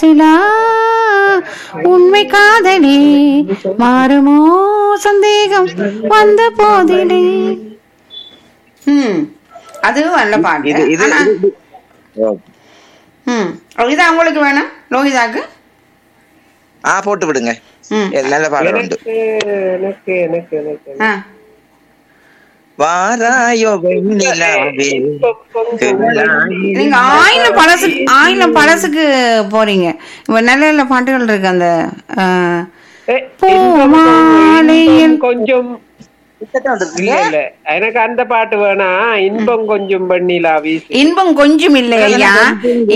மாசிலா உண்மை காதலே மாறுமோ சந்தேகம் வந்த போதிலே ம் அதுவும் நல்ல பாட்டு இது இது ஆனா- இது- ஓ. ம் இது அவங்களுக்கு வேணும் லோகிதாக்கு ஆ போட்டு விடுங்க ம் இது நல்ல பாடல் உண்டு எனக்கு எனக்கு எனக்கு எனக்கு ஆ வாராயோ வெண்ணிலாவே நீங்க ஆயிரம் பழசு ஆயிரம் பழசுக்கு போறீங்க இப்ப நல்ல நல்ல பாட்டுகள் இருக்கு அந்த ஆ, ஏ, பூமாலையில் கொஞ்சம் இல்ல இல்ல எனக்கு அந்த பாட்டு வேணா இன்பம் கொஞ்சம் பண்ணிலா வீசி இன்பம் கொஞ்சம் இல்லை ஐயா